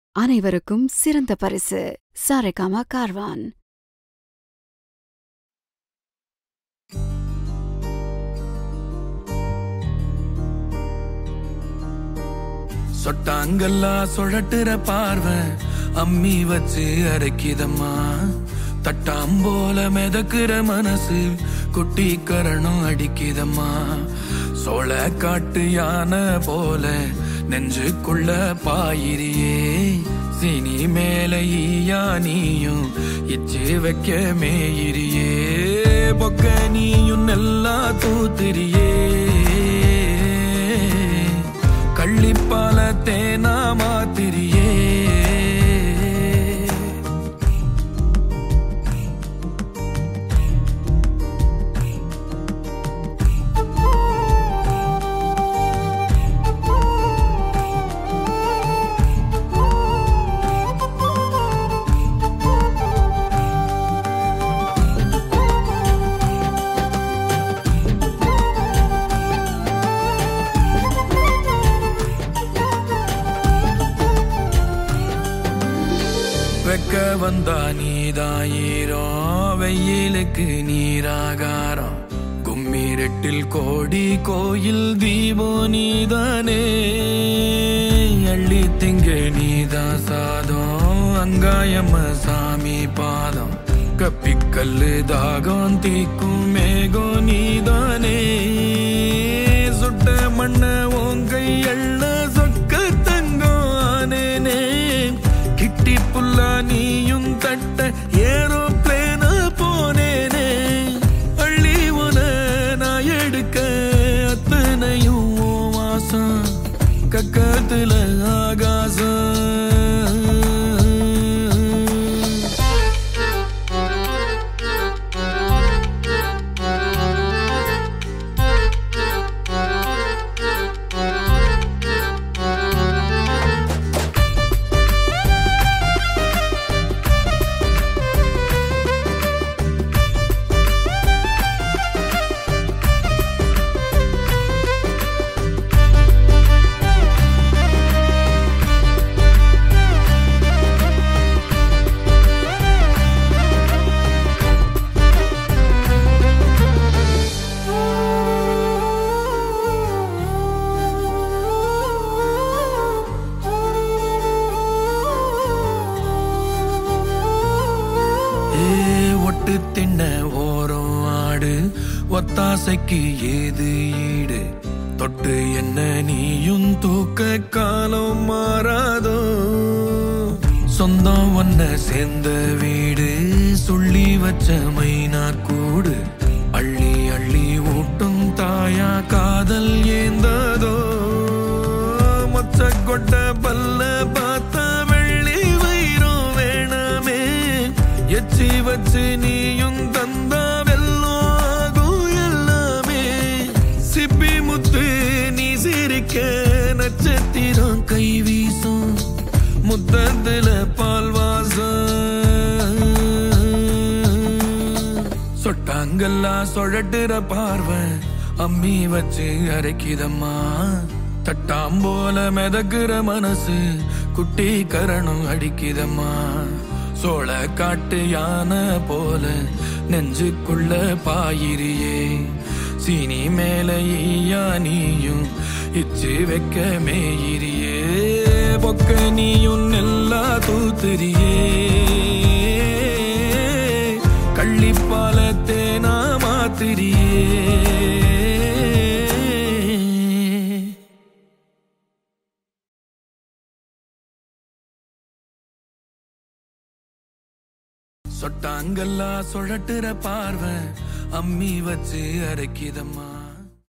அனைவருக்கும் சிறந்த பரிசு சாரேகாமா கார்வான் சொட்டாங்கல்லா சுழட்டுற பார்வை அம்மி வச்சு அரைக்கிதம்மா தட்டாம்போல மிதக்குற மனசு குட்டி கரணம் அடிக்கிதம்மா சோள காட்டு யானை போல நெஞ்சுக்குள்ள பாயிரியே சினி மேல ஈயா நீயும் இச்சு வைக்க மேயிரியே பொக்க நீயும் நல்லா தூத்துறியே கள்ளிப்பால தேனா மாத்திரியே வெக்க வந்தா நீதாயிரம் வெயிலுக்கு நீராகாரம் கும்மிரெட்டில் கோடி கோயில் தீபோ நீதானே அள்ளி திங்க நீதா சாதம் அங்காயம்ம சாமி பாதம் கப்பிக்கல்லு தாகம் தீக்கும் மேகம் நீதானே சுட்ட மண்ண ஓங்கை எள்ள சொக்க தங்கம் ஆனேனே கிட்டி புல்லா நீயும் தட்ட ஏரோ பிளேன போனேனே அள்ளி உன நான் எடுக்க அத்தனையும் ஓ வாசம் கக்கத்துல ஆகாசம் ஏ ஒட்டு தின்ன ஓரம் ஆடு ஒத்தாசைக்கு ஏது ஈடு தொட்டு என்ன நீயும் தூக்க காலம் மாறாதோ சொந்தம் ஒன்ன சேர்ந்த வீடு சொல்லி வச்ச மைனா கூடு அள்ளி அள்ளி ஊட்டும் தாயா காதல் ஏந்ததோ மொச்ச கொட்ட பல்ல பார்த்தா வெள்ளி வைரம் வேணாமே எச்சி வச்சு நீயும் தந்தா வெல்லம் ஆகும் எல்லாமே சிப்பி முத்து நீ சிரிக்க நட்சத்திரம் கை வீசும் முத்தத்துல பால் வாசம் சொட்டாங்கல்லா சொழட்டுற பார்வை அம்மி வச்சு அரைக்கிதம்மா தட்டாம்போல மிதக்குற மனசு குட்டி கரணம் அடிக்கிதம்மா சோள காட்டு யானை போல நெஞ்சுக்குள்ள பாயிரியே சீனி மேல ஈயா நீயும் இச்சு வைக்க மேயிரியே பொக்க நீயும் நெல்லா தூத்துறியே கள்ளிப்பால தேனா மாத்திரியே சொட்டாங்கல்லா சுழட்டுற பார்வை அம்மி வச்சு அரைக்கிதம்மா